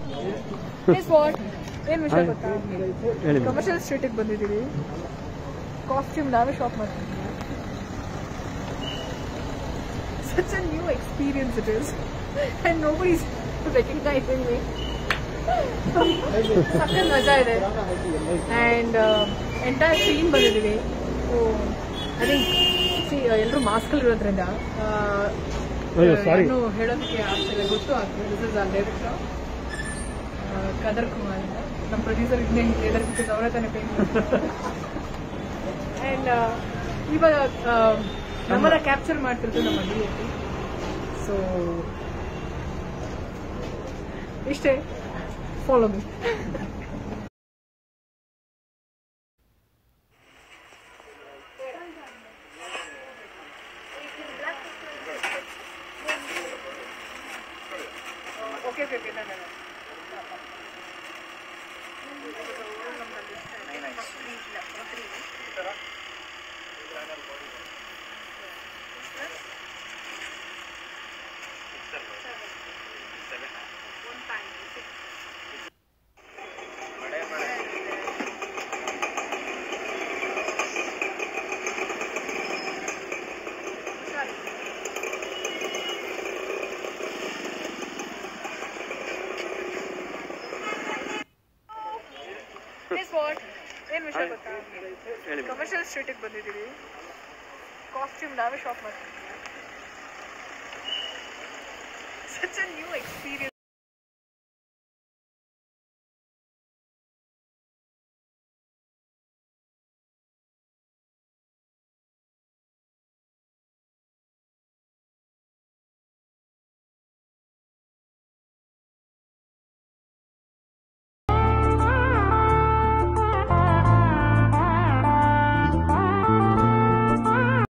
Is what ಏನು ವಿಷಯ ಗೊತ್ತಾ ಹೇಳಿ ಕಮರ್ಷಿಯಲ್ ಸ್ಟ್ರೀಟಿಗೆ ಬಂದಿದ್ದೀವಿ ಕಾಸ್ಟ್ಯೂಮ್ ನಾವೇ ಶಾಪ್ ಮಾಡ್ತೀವಿ such a new experience it is and nobody recognizing me ಸಖತ್ ಮಜಾ ಇದೆ ಆ್ಯಂಡ್ ಎಂಟೈರ್ ಟೀಮ್ ಬಂದಿದ್ದೀವಿ ಸೊ ಐ ಥಿಂಕ್ ಸಿ ಎಲ್ಲರೂ ಮಾಸ್ಕಲ್ಲಿ ಇರೋದ್ರಿಂದ ಅಯ್ಯೋ, sorry. ಏನು ಹೇಳೋದಕ್ಕೆ ಆಗ್ತಿಲ್ಲ ಗೊತ್ತು ಆಗ್ತಿಲ್ಲ this is our director Kadar Kumar ಅಂತ ನಮ್ಮ ಪ್ರೊಡ್ಯೂಸರ್ ಇದನ್ನೇ ಹೇಳಿದ್ದಾರೆ ಬಿಕಾಸ್ ಅವರೇ ತಾನೇ ಪೇ ಆ್ಯಂಡ್ ಇವಾಗ ಆ, ನಮ್ಮನ್ನ ಕ್ಯಾಪ್ಚರ್ ಮಾಡ್ತಿರೋದು ನಮ್ಮ ಡಿ ಎ ಸೊ ಇಷ್ಟೇ follow me okay okay okay ನಾನು ಇಸ್ ವಾಟ್ ಏನು ವಿಷಯ ಗೊತ್ತಾ ಹೇಳಿ ಕಮರ್ಷಿಯಲ್ ಸ್ಟ್ರೀಟಿಗೆ ಬಂದಿದ್ದೀವಿ ಕಾಸ್ಟ್ಯೂಮ್ ನಾವೇ ಶಾಪ್ ಮಾಡ್ತೀವಿ ಸಚ್ ಅ ನ್ಯೂ ಎಕ್ಸ್ಪೀರಿಯನ್ಸ್